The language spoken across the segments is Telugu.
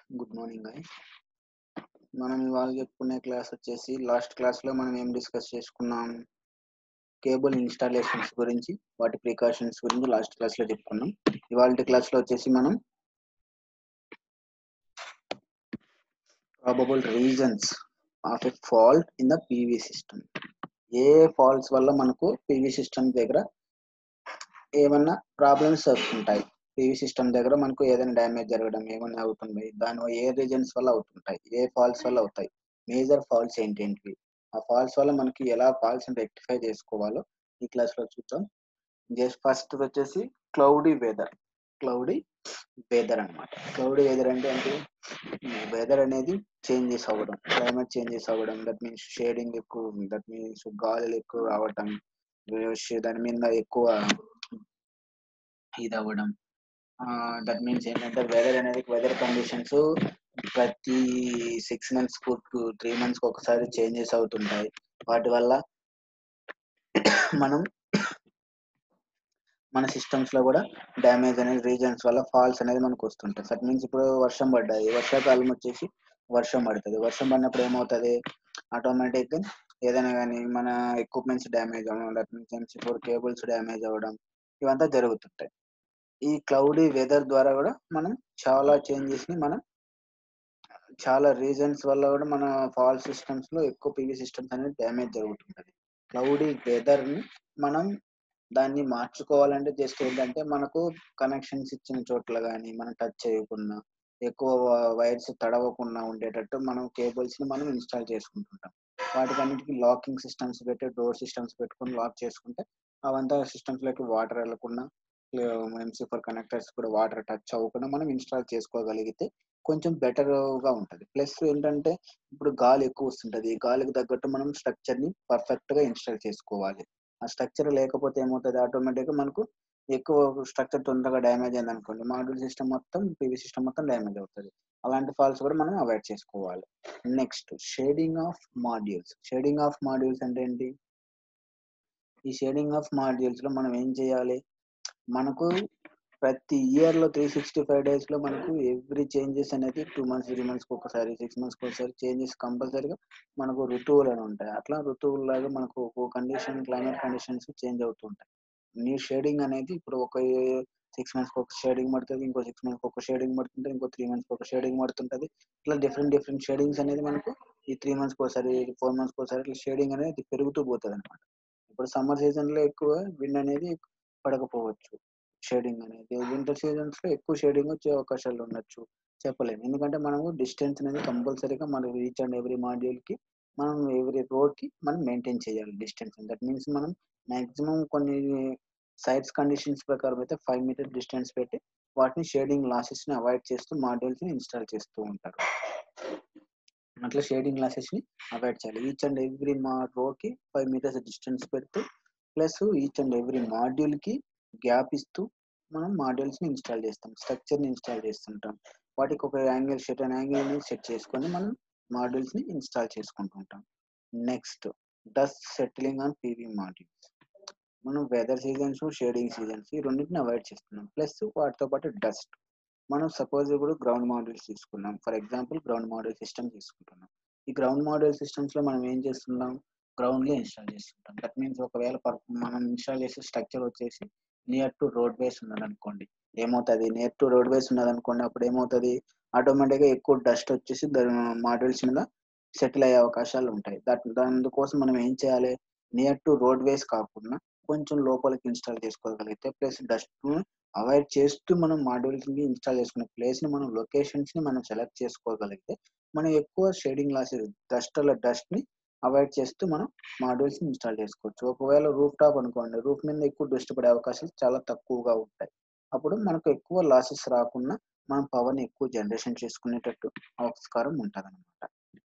గుడ్ మార్నింగ్ గాయ్స్ మనం ఇవాళ చెప్పుకునే క్లాస్ వచ్చేసి లాస్ట్ క్లాస్ లో మనం ఏం డిస్కస్ చేసుకున్నాం కేబుల్ ఇన్స్టాలేషన్స్ గురించి వాటి ప్రికాషన్స్ గురించి లాస్ట్ క్లాస్ లో చెప్పుకున్నాం ఇవాళ క్లాస్ లో వచ్చేసి మనం probable reasons of a fault in the PV system ఏ ఫాల్ట్స్ వల్ల మనకు పీవీ సిస్టమ్ దగ్గర ఏమన్నా ప్రాబ్లమ్స్ వస్తుంటాయి పీవీ సిస్టమ్ దగ్గర మనకు ఏదైనా డ్యామేజ్ జరగడం ఏమైనా అవుతుంది దాని ఏ రీజన్స్ వల్ల అవుతుంటాయి ఏ ఫాల్ట్స్ వల్ల అవుతాయి మేజర్ ఫాల్ట్స్ ఏంటేంటివి ఆ ఫాల్ట్స్ వల్ల మనకి ఎలా ఫాల్ట్స్ రెక్టిఫై చేసుకోవాలో ఈ క్లాస్ లో చూద్దాం జస్ట్ ఫస్ట్ వచ్చేసి క్లౌడీ వెదర్ క్లౌడీ వెదర్ అన్నమాట క్లౌడీ వెదర్ అంటే అంటే వెదర్ అనేది చేంజెస్ అవ్వడం క్లైమేట్ చేంజెస్ అవ్వడం దట్ మీన్స్ షేడింగ్ ఎక్కువ దట్ మీన్స్ గాలులు ఎక్కువ రావడం దాని మీద ఎక్కువ ఇది అవ్వడం దట్ మీన్స్ ఏంటంటే వెదర్ అనేది వెదర్ కండిషన్స్ ప్రతి సిక్స్ మంత్స్ త్రీ మంత్స్ ఒకసారి చేంజెస్ అవుతుంటాయి వాటి వల్ల మనం మన సిస్టమ్స్ లో కూడా డ్యామేజ్ అనేది రీజన్స్ వల్ల ఫాల్స్ అనేది మనకు వస్తుంటాయి దట్ మీన్స్ ఇప్పుడు వర్షం పడ్డాయి వర్షాకాలం వచ్చేసి వర్షం పడుతుంది వర్షం పడినప్పుడు ఏమవుతుంది ఆటోమేటిక్ ఏదైనా కానీ మన ఎక్విప్మెంట్స్ డ్యామేజ్ అవ్వడం that means MC four cables damage అవ్వడం ఇవంతా జరుగుతుంటాయి ఈ క్లౌడీ వెదర్ ద్వారా కూడా మనం చాలా చేంజెస్ ని మనం చాలా రీజన్స్ వల్ల కూడా మన ఫాల్ సిస్టమ్స్ లో ఎక్కువ పీవీ సిస్టమ్స్ అనేది డ్యామేజ్ జరుగుతుంటది క్లౌడీ వెదర్ ని మనం దాన్ని మార్చుకోవాలంటే జస్ట్ ఏంటంటే మనకు కనెక్షన్స్ ఇచ్చిన చోట్ల కానీ మనం టచ్ చేయకుండా ఎక్కువ వైర్స్ తడవకుండా ఉండేటట్టు మనం కేబుల్స్ ని మనం ఇన్స్టాల్ చేసుకుంటుంటాం వాటికన్నిటికి లాకింగ్ సిస్టమ్స్ పెట్టి డోర్ సిస్టమ్స్ పెట్టుకొని లాక్ చేసుకుంటే అవంతా సిస్టమ్స్ లోకి వాటర్ వెళ్ళకుండా ఎంసీ ఫర్ కనెక్టర్స్ కూడా వాటర్ టచ్ అవ్వకుండా మనం ఇన్స్టాల్ చేసుకోగలిగితే కొంచెం బెటర్ గా ఉంటది ప్లస్ ఏంటంటే ఇప్పుడు గాలి ఎక్కువ వస్తుంటది గాలికి తగ్గట్టు మనం స్ట్రక్చర్ ని పర్ఫెక్ట్ గా ఇన్స్టాల్ చేసుకోవాలి ఆ స్ట్రక్చర్ లేకపోతే ఏమవుతుంది ఆటోమేటిక్ గా మనకు ఎక్కువ స్ట్రక్చర్ తొందరగా డ్యామేజ్ అయింది అనుకోండి మాడ్యూల్ సిస్టమ్ మొత్తం పీవీ సిస్టమ్ మొత్తం డ్యామేజ్ అవుతుంది అలాంటి ఫాల్స్ కూడా మనం అవాయిడ్ చేసుకోవాలి next shading of modules shading of modules అంటే ఏంటి ఈ షేడింగ్ ఆఫ్ మాడ్యూల్స్ లో మనం ఏం చేయాలి మనకు ప్రతి ఇయర్ లో త్రీ సిక్స్టీ ఫైవ్ డేస్ లో మనకు ఎవ్రీ చేంజెస్ అనేది టూ మంత్స్ త్రీ మంత్స్ ఒకసారి సిక్స్ మంత్స్ ఒకసారి చేంజెస్ కంపల్సరీగా మనకు ఋతువులు అని ఉంటాయి అట్లా ఋతువులాగా మనకు ఒక కండిషన్ క్లైమేట్ కండిషన్స్ చేంజ్ అవుతుంటాయి నీ షేడింగ్ అనేది ఇప్పుడు ఒక సిక్స్ మంత్స్ ఒక షేడింగ్ పడుతుంది ఇంకో సిక్స్ మంత్స్ ఒక షేడింగ్ పడుతుంటుంది ఇంకో త్రీ మంత్స్ ఒక షేడింగ్ పడుతుంటది ఇట్లా డిఫరెంట్ డిఫరెంట్ షేడింగ్స్ అనేది మనకు ఈ త్రీ మంత్స్ ఒకసారి ఫోర్ మంత్స్ ఒకసారి ఇట్లా షేడింగ్ అనేది పెరుగుతూ పోతుంది అనమాట ఇప్పుడు సమ్మర్ సీజన్ లో ఎక్కువ విండ్ అనేది పడకపోవచ్చు షేడింగ్ అనేది వింటర్ సీజన్స్ లో ఎక్కువ షేడింగ్ వచ్చే అవకాశాలు ఉండొచ్చు చెప్పలేము ఎందుకంటే మనము డిస్టెన్స్ అనేది కంపల్సరీగా మనం ఈచ్ అండ్ ఎవ్రీ మాడ్యూల్ కి మనం ఎవ్రీ రోడ్ కి మనం మెయింటైన్ చేయాలి డిస్టెన్స్ దట్ మీన్స్ మనం మాక్సిమం కొన్ని సైట్స్ కండిషన్స్ ప్రకారం అయితే ఫైవ్ మీటర్ డిస్టెన్స్ పెట్టి వాటిని షేడింగ్ లాసెస్ ని అవాయిడ్ చేస్తూ మాడ్యూల్స్ ని ఇన్స్టాల్ చేస్తూ ఉంటారు అట్లా షేడింగ్ లాసెస్ ని అవాయిడ్ చేయాలి ఈచ్ అండ్ ఎవ్రీ మా రోడ్ కి ఫైవ్ మీటర్స్ డిస్టెన్స్ పెడుతూ plus each and every module కి గ్యాప్ ఇస్తూ మనం మాడ్యూల్స్ ని ఇన్స్టాల్ చేస్తాం స్ట్రక్చర్ ని ఇన్స్టాల్ చేస్తుంటాం వాటికి ఒక యాంగిల్ సెట్ అండ్ యాంగిల్ ని సెట్ చేసుకొని మనం మాడ్యూల్స్ ని ఇన్స్టాల్ చేసుకుంటుంటాం next dust settling on PV modules మనం వెదర్ సీజన్స్ షేడింగ్ సీజన్స్ ఈ రెండింటిని అవాయిడ్ చేస్తున్నాం ప్లస్ వాటితో పాటు డస్ట్ మనం సపోజ్ ఇప్పుడు గ్రౌండ్ మాడ్యూల్స్ తీసుకున్నాం for example ground module system తీసుకుంటున్నాం ఈ గ్రౌండ్ మాడ్యూల్ సిస్టమ్స్ లో మనం ఏం చేస్తున్నాం గ్రౌండ్ లో ఇన్స్టాల్ చేస్తుంటాం దట్ మీన్స్ ఒకవేళ మనం ఇన్స్టాల్ చేసే స్ట్రక్చర్ వచ్చేసి నియర్ టు రోడ్ వేస్ ఉన్నది అనుకోండి ఏమవుతుంది నియర్ టు రోడ్ వేస్ ఉన్నది అనుకోండి అప్పుడు ఏమవుతుంది ఆటోమేటిక్ గా ఎక్కువ డస్ట్ వచ్చేసి మాడ్యూల్స్ మీద సెటిల్ అయ్యే అవకాశాలు ఉంటాయి దట్ దానికోసం మనం ఏం చేయాలి నియర్ టు రోడ్ వేస్ కాకుండా కొంచెం లోపలికి ఇన్స్టాల్ చేసుకోగలిగితే ప్లస్ డస్ట్ అవాయిడ్ చేస్తూ మనం మాడ్యూల్స్ ని ఇన్స్టాల్ చేసుకునే ప్లేస్ ని మనం లొకేషన్స్ ని మనం సెలెక్ట్ చేసుకోగలిగితే మనం ఎక్కువ షేడింగ్ లాసెస్ డస్ట్ డస్ట్ ని అవాయిడ్ చేస్తూ మనం మాడ్యూల్స్ ని ఇన్స్టాల్ చేసుకోవచ్చు ఒకవేళ రూఫ్ టాప్ అనుకోండి రూఫ్ మీద ఎక్కువ దృష్టి పడే అవకాశాలు చాలా తక్కువగా ఉంటాయి అప్పుడు మనకు ఎక్కువ లాసెస్ రాకుండా మనం పవర్ ని ఎక్కువ జనరేషన్ చేసుకునేటట్టు ఆస్కారం ఉంటుంది అనమాట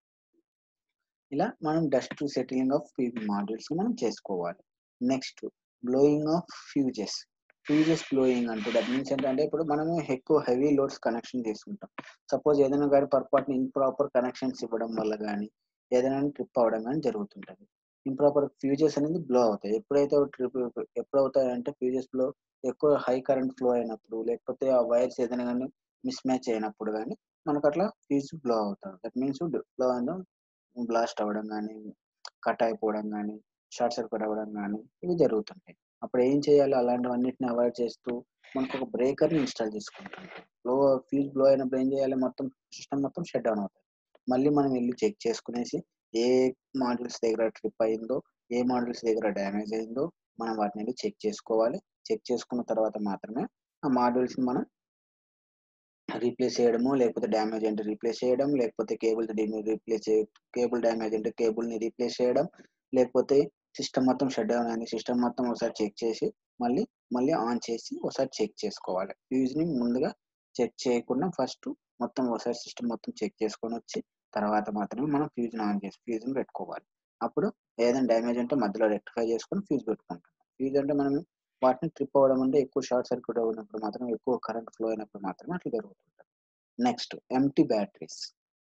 ఇలా మనం dust settling of PV modules ని మనం చేసుకోవాలి next blowing of fuses fuses blowing అంటే దట్ మీన్స్ ఏంటంటే ఇప్పుడు మనము ఎక్కువ హెవీ లోడ్స్ కనెక్షన్ చేసుకుంటాం సపోజ్ ఏదైనా కానీ పొరపాటున ఇంప్రాపర్ కనెక్షన్స్ ఇవ్వడం వల్ల కానీ ఏదైనా ట్రిప్ అవ్వడం కానీ జరుగుతుంటది ఇంప్రాపర్ ఫ్యూజెస్ అనేది బ్లో అవుతాయి ఎప్పుడైతే ట్రిప్ ఎప్పుడు అవుతాయి అంటే ఫ్యూజెస్ బ్లో ఎక్కువ హై కరెంట్ ఫ్లో అయినప్పుడు లేకపోతే ఆ వైర్స్ ఏదైనా కానీ మిస్ మ్యాచ్ అయినప్పుడు కానీ మనకు అట్లా ఫ్యూజ్ బ్లో అవుతుంది దట్ మీన్స్ బ్లో బ్లాస్ట్ అవ్వడం కానీ కట్ అయిపోవడం కానీ షార్ట్ సర్క్యూట్ అవ్వడం కానీ ఇవి జరుగుతుంటాయి అప్పుడు ఏం చేయాలి అలాంటివన్నిటిని అవాయిడ్ చేస్తూ మనకు ఒక బ్రేకర్ని ఇన్స్టాల్ చేసుకుంటాం బ్లో ఫ్యూజ్ బ్లో అయినప్పుడు ఏం చేయాలి మొత్తం సిస్టమ్ మొత్తం షట్ డౌన్ అవుతుంది మళ్ళీ మనం వెళ్ళి చెక్ చేసుకునేసి ఏ మాడ్యూల్స్ దగ్గర ట్రిప్ అయిందో ఏ మాడ్యూల్స్ దగ్గర డ్యామేజ్ అయిందో మనం వాటిని వెళ్ళి చెక్ చేసుకోవాలి చెక్ చేసుకున్న తర్వాత మాత్రమే ఆ మాడ్యూల్స్ని మనం రీప్లేస్ చేయడము లేకపోతే డ్యామేజ్ అంటే రీప్లేస్ చేయడం లేకపోతే కేబుల్ రీప్లేస్ కేబుల్ డ్యామేజ్ అంటే కేబుల్ని రీప్లేస్ చేయడం లేకపోతే సిస్టమ్ మొత్తం షట్ డౌన్ అయింది సిస్టమ్ మొత్తం ఒకసారి చెక్ చేసి మళ్ళీ మళ్ళీ ఆన్ చేసి ఒకసారి చెక్ చేసుకోవాలి ఫ్యూజ్ని ముందుగా చెక్ చేయకుండా ఫస్ట్ మొత్తం ఒకసారి సిస్టమ్ మొత్తం చెక్ చేసుకొని వచ్చి తర్వాత మాత్రమే మనం ఫ్యూజ్ని ఆన్ చేసి ఫ్యూజ్ని పెట్టుకోవాలి అప్పుడు ఏదైనా డ్యామేజ్ ఉంటే మధ్యలో రెక్టిఫై చేసుకొని ఫ్యూజ్ పెట్టుకుంటాం ఫ్యూజ్ అంటే మనం వాటిని ట్రిప్ అవ్వడం అంటే ఎక్కువ షార్ట్ సర్క్యూట్ అయినప్పుడు మాత్రం ఎక్కువ కరెంట్ ఫ్లో అయినప్పుడు మాత్రమే అట్లా జరుగుతుంటుంది next empty batteries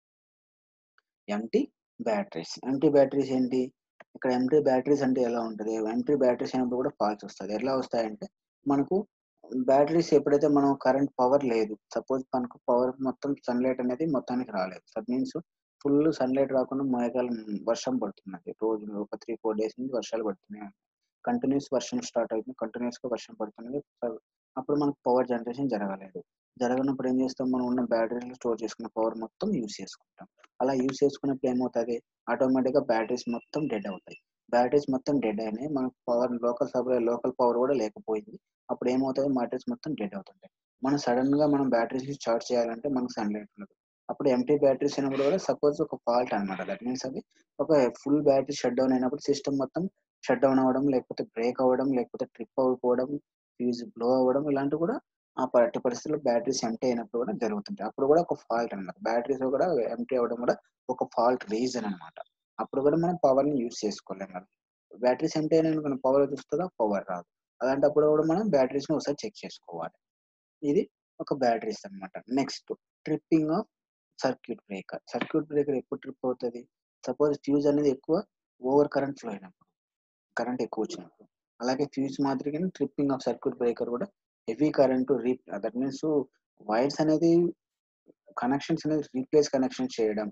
empty batteries empty batteries ఏంటి ఇక్కడ ఎంటీ బ్యాటరీస్ అంటే ఎలా ఉంటుంది ఎంటీ బ్యాటరీస్ అయినప్పుడు కూడా ఫాల్స్ వస్తుంది ఎలా వస్తాయంటే మనకు బ్యాటరీస్ ఎప్పుడైతే మనం కరెంట్ పవర్ లేదు సపోజ్ మనకు పవర్ మొత్తం సన్లైట్ అనేది మొత్తానికి రాలేదు దట్ మీన్స్ ఫుల్ సన్లైట్ రాకుండా మేఘాలు వర్షం పడుతున్నది రోజు ఒక త్రీ ఫోర్ డేస్ నుంచి వర్షాలు పడుతున్నాయి కంటిన్యూస్ వర్షం స్టార్ట్ అవుతుంది కంటిన్యూస్ గా వర్షం పడుతున్నది అప్పుడు మనకు పవర్ జనరేషన్ జరగలేదు జరగనప్పుడు ఏం చేస్తాం మనం ఉన్న బ్యాటరీలో స్టోర్ చేసుకున్న పవర్ మొత్తం యూస్ చేసుకుంటాం అలా యూస్ చేసుకున్నప్పుడు ఏమవుతుంది ఆటోమేటిక్గా బ్యాటరీస్ మొత్తం డెడ్ అవుతాయి బ్యాటరీస్ మొత్తం డెడ్ అయినాయి మనకు power local supply local power కూడా లేకపోయింది అప్పుడు ఏమవుతుంది బ్యాటరీస్ మొత్తం డెడ్ అవుతుంటాయి మనం సడన్ గా మనం బ్యాటరీస్ చార్జ్ చేయాలంటే మనకు సన్లైట్ ఉండదు అప్పుడు ఎంటీ బ్యాటరీస్ అయినప్పుడు కూడా సపోజ్ ఒక ఫాల్ట్ అనమాట దట్ మీన్స్ అది ఒక ఫుల్ బ్యాటరీ షట్ డౌన్ అయినప్పుడు సిస్టమ్ మొత్తం షట్ డౌన్ అవ్వడం లేకపోతే బ్రేక్ అవ్వడం లేకపోతే ట్రిప్ అయిపోవడం ఫ్యూజ్ బ్లో అవ్వడం ఇలాంటివి కూడా ఆ పట్టి పరిస్థితుల్లో బ్యాటరీస్ ఎంటీ అయినప్పుడు కూడా జరుగుతుంటాయి అప్పుడు కూడా ఒక ఫాల్ట్ అనమాట బ్యాటరీస్ కూడా ఎంటీ అవ్వడం కూడా ఒక ఫాల్ట్ రీజన్ అనమాట అప్పుడు కూడా మనం పవర్ ని యూజ్ చేసుకోలేం కదా బ్యాటరీస్ ఎంటీ అయిన మనం పవర్ చూస్తుందా పవర్ రాదు అలాంటప్పుడు కూడా మనం బ్యాటరీస్ ని ఒకసారి చెక్ చేసుకోవాలి ఇది ఒక బ్యాటరీస్ అనమాట next tripping of circuit breaker circuit breaker ఎప్పుడు ట్రిప్ అవుతుంది సపోజ్ ఫ్యూజ్ అనేది ఎక్కువ ఓవర్ కరెంట్ ఫ్లో అయినప్పుడు కరెంట్ ఎక్కువ వచ్చినప్పుడు అలాగే ఫ్యూజ్ మాదిరిగానే ట్రిప్పింగ్ ఆఫ్ సర్క్యూట్ బ్రేకర్ కూడా హెవీ కరెంట్ రీ దట్ మీన్స్ వైర్స్ అనేది కనెక్షన్స్ అనేది రీప్లేస్ కనెక్షన్ చేయడం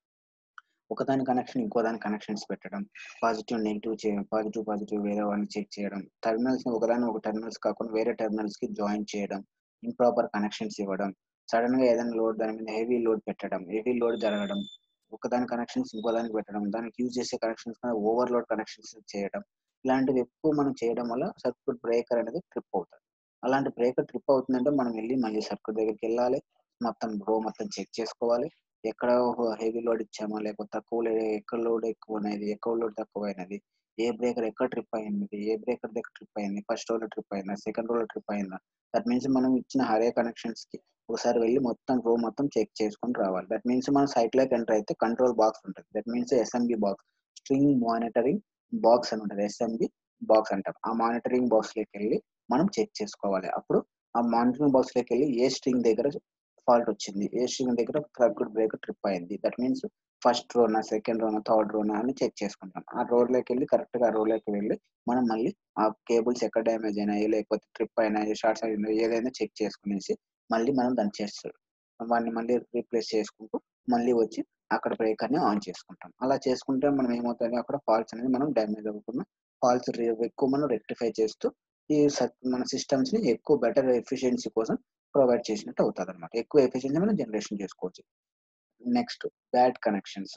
ఒకదాని కనెక్షన్ ఇంకో దాని కనెక్షన్స్ పెట్టడం పాజిటివ్ నెగిటివ్ చేయడం పాజిటివ్ పాజిటివ్ వేరే వాళ్ళని చెక్ చేయడం టెర్మినల్స్ ని ఒకదాని ఒక టెర్మినల్స్ కాకుండా వేరే టెర్మినల్స్ కి జాయిన్ చేయడం ఇంప్రాపర్ కనెక్షన్స్ ఇవ్వడం సడన్ గా ఏదైనా లోడ్ దాని మీద హెవీ లోడ్ పెట్టడం హెవీ లోడ్ జరగడం ఒకదాని కనెక్షన్స్ ఇంకో దానికి పెట్టడం దానికి యూజ్ చేసే కనెక్షన్స్ ఓవర్లోడ్ కనెక్షన్స్ చేయడం ఇలాంటివి ఎక్కువ మనం చేయడం వల్ల సర్క్యూట్ బ్రేకర్ అనేది ట్రిప్ అవుతుంది అలాంటి బ్రేకర్ ట్రిప్ అవుతుందంటే మనం వెళ్ళి మళ్ళీ సర్క్యూట్ దగ్గరికి వెళ్ళాలి మొత్తం రో మొత్తం చెక్ చేసుకోవాలి ఎక్కడ హెవీ లోడ్ ఇచ్చామా లేకపోతే తక్కువ ఎక్కడ లోడ్ ఎక్కువ అనేది ఎక్కువ లోడ్ తక్కువ అయినది ఏ బ్రేకర్ ఎక్కడ ట్రిప్ అయింది ఏ బ్రేకర్ దగ్గర ట్రిప్ అయింది ఫస్ట్ రోలో ట్రిప్ అయిందా సెకండ్ రోలో ట్రిప్ అయిందా దట్ మీన్స్ మనం ఇచ్చిన హరే కనెక్షన్స్ కి ఒకసారి వెళ్ళి మొత్తం రో మొత్తం చెక్ చేసుకొని రావాలి దట్ మీన్స్ మన సైట్ లోకి ఎంటర్ అయితే కంట్రోల్ బాక్స్ ఉంటుంది that means SMB box string monitoring box అని ఉంటుంది ఎస్ఎంబి బాక్స్ అంటాం ఆ మానిటరింగ్ బాక్స్ లోకి వెళ్ళి మనం చెక్ చేసుకోవాలి అప్పుడు ఆ మానిటరింగ్ బాక్స్ లోకి వెళ్ళి ఏ స్ట్రింగ్ దగ్గర ఫాల్ట్ వచ్చింది ఏ స్ట్రింగ్ దగ్గర సర్క్యూట్ బ్రేకర్ ట్రిప్ అయింది దట్ మీన్స్ ఫస్ట్ రోనా సెకండ్ రోనా థర్డ్ రోనా అని చెక్ చేసుకుంటాం ఆ రోడ్లోకి వెళ్ళి కరెక్ట్ గా ఆ రోడ్లోకి వెళ్ళి మనం మళ్ళీ ఆ కేబుల్స్ ఎక్కడ డ్యామేజ్ అయినాయి లేకపోతే ట్రిప్ అయినాయి షార్ట్స్ అయినాయి ఏదైనా చెక్ చేసుకునేసి మళ్ళీ మనం దాన్ని చేస్తాం వాడిని మళ్ళీ రీప్లేస్ చేసుకుంటూ మళ్ళీ వచ్చి అక్కడ బ్రేకర్ ని ఆన్ చేసుకుంటాం అలా చేసుకుంటే మనం ఏమవుతుంది అక్కడ ఫాల్ట్స్ అనేది మనం డ్యామేజ్ అవ్వకుండా ఫాల్ట్స్ ఎక్కువ మనం రెక్టిఫై చేస్తూ ఈ మన సిస్టమ్స్ ని ఎక్కువ బెటర్ ఎఫిషియన్సీ కోసం ప్రొవైడ్ చేసినట్టు అవుతుంది అనమాట ఎక్కువ ఎఫిషియన్సీ మనం జనరేషన్ చేసుకోవచ్చు next bad connections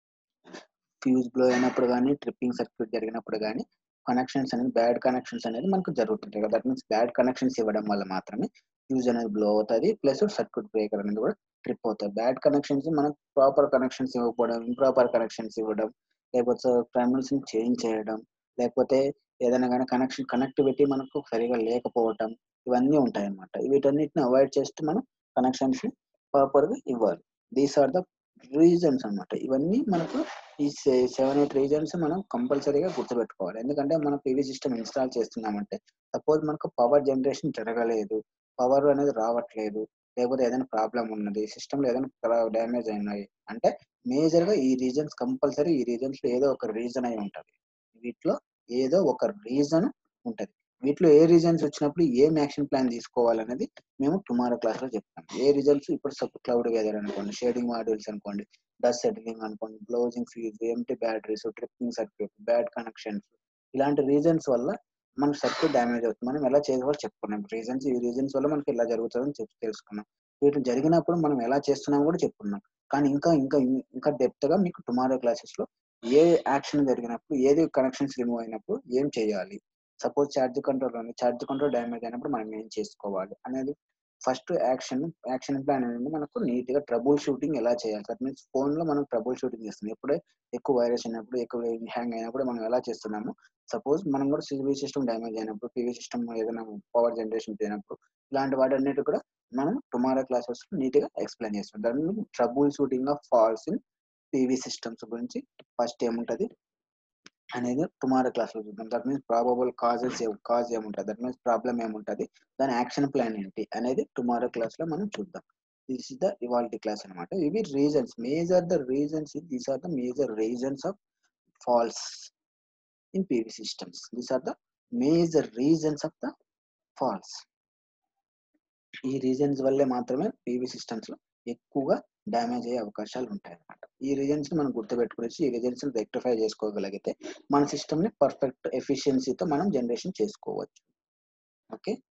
fuse blow అయినప్పుడు కానీ ట్రిప్పింగ్ సర్క్యూట్ జరిగినప్పుడు కానీ కనెక్షన్స్ అనేది బ్యాడ్ కనెక్షన్స్ అనేది మనకు జరుగుతుంటాయి కదా దట్ మీన్స్ బ్యాడ్ కనెక్షన్స్ ఇవ్వడం వల్ల మాత్రమే ఫ్యూజ్ అనేది బ్లో అవుతుంది ప్లస్ సర్క్యూట్ బ్రేకర్ అనేది కూడా ట్రిప్ అవుతుంది బ్యాడ్ కనెక్షన్స్ మనకు ప్రాపర్ కనెక్షన్స్ ఇవ్వకపోవడం ఇంప్రాపర్ కనెక్షన్స్ ఇవ్వడం లేకపోతే టెర్మినల్స్ ని చేంజ్ చేయడం లేకపోతే ఏదైనా కానీ కనెక్షన్ కనెక్టివిటీ మనకు సరిగా లేకపోవటం ఇవన్నీ ఉంటాయి అన్నమాట వీటన్నిటిని అవాయిడ్ చేస్తూ మనం కనెక్షన్స్ ప్రాపర్ గా ఇవ్వాలి దీస్ ఆర్ ద రీజన్స్ అన్నమాట ఇవన్నీ మనకు ఈ సెవెన్ ఎయిట్ రీజన్స్ మనం కంపల్సరీగా గుర్తుపెట్టుకోవాలి ఎందుకంటే మనం పీవీ సిస్టమ్ ఇన్స్టాల్ చేస్తున్నామంటే సపోజ్ మనకు పవర్ జనరేషన్ జరగలేదు పవర్ అనేది రావట్లేదు లేకపోతే ఏదైనా ప్రాబ్లం ఉన్నది సిస్టమ్ లో ఏదైనా డ్యామేజ్ అయినాయి అంటే మేజర్ గా ఈ రీజన్స్ కంపల్సరీ ఈ రీజన్స్ లో ఏదో ఒక రీజన్ అయి ఉంటది వీటిలో ఏదో ఒక రీజన్ ఉంటది వీటిలో ఏ రీజన్స్ వచ్చినప్పుడు ఏం యాక్షన్ ప్లాన్ తీసుకోవాలనేది మేము టుమారో క్లాస్ లో చెప్తాం ఏ రిజల్ట్స్ ఇప్పుడు సబ్ క్లౌడ్ వెదర్ అనుకోండి షేడింగ్ మాడ్యూల్స్ అనుకోండి డస్ట్ సెటిలింగ్ అనుకోండి blowing fuse empty batteries tripping circuit bad connections ఇలాంటి రీజన్స్ వల్ల మన సర్క్యూట్ డ్యామేజ్ అవుతుంది మనం ఎలా చేసుకోవాలో చెప్పుకున్నాం రీజన్స్ ఈ రీజన్స్ వల్ల మనకి ఇలా జరుగుతుందని చెప్పి తెలుసుకున్నాం వీటిని జరిగినప్పుడు మనం ఎలా చేస్తున్నాం కూడా చెప్పుకున్నాం కానీ ఇంకా ఇంకా ఇంకా డెప్త్ గా మీకు టుమారో క్లాసెస్ లో ఏ యాక్షన్ జరిగినప్పుడు ఏది కనెక్షన్స్ రిమూవ్ అయినప్పుడు ఏం చేయాలి సపోజ్ ఛార్జ్ కంట్రోల్ ఉంది ఛార్జ్ కంట్రోల్ డ్యామేజ్ అయినప్పుడు మనం ఏం చేసుకోవాలి అనేది ఫస్ట్ యాక్షన్ యాక్షన్ ప్లాన్ అనేది మనకు నీట్ గా ట్రబుల్ షూటింగ్ ఎలా చేయాలి దట్ మీన్స్ ఫోన్ లో మనం ట్రబుల్ షూటింగ్ చేస్తున్నాం ఎప్పుడే ఎక్కువ వైరస్ అయినప్పుడు ఎక్కువ హ్యాంగ్ అయినప్పుడు మనం ఎలా చేస్తున్నాము సపోజ్ మనం కూడా సిబి సిస్టమ్ డ్యామేజ్ అయినప్పుడు పీవీ సిస్టమ్ ఏదైనా పవర్ జనరేషన్ చేయనప్పుడు ఇలాంటి వాటి అన్నిటి కూడా మనం టుమారో క్లాసెస్ నీట్ గా ఎక్స్ప్లెయిన్ చేస్తాం దాని troubleshooting of faults in PV systems గురించి ఫస్ట్ ఏముంటది అనేది టుమారో క్లాస్ లో చూద్దాం that means probable causes cause ఏముంటుంది దట్ మీన్స్ ప్రాబ్లం ఏముంటుంది దాని యాక్షన్ ప్లాన్ ఏంటి అనేది టుమారో క్లాస్ లో మనం చూద్దాం దిస్ ఇస్ ద ఇవాల్టి క్లాస్ అనమాట ఇవి reasons major the reasons these are the major reasons of faults in PV systems these are the major reasons of the faults ఈ రీజన్స్ వల్లే మాత్రమే పీవీ సిస్టమ్స్ లో ఎక్కువగా డ్యామేజ్ అయ్యే అవకాశాలు ఉంటాయి అన్నమాట ఈ రీజన్స్ మనం గుర్తుపెట్టుకునేసి ఈ రీజన్స్ రెక్టిఫై చేసుకోగలిగితే మన సిస్టమ్ ని పర్ఫెక్ట్ ఎఫిషియన్సీతో మనం జనరేషన్ చేసుకోవచ్చు ఓకే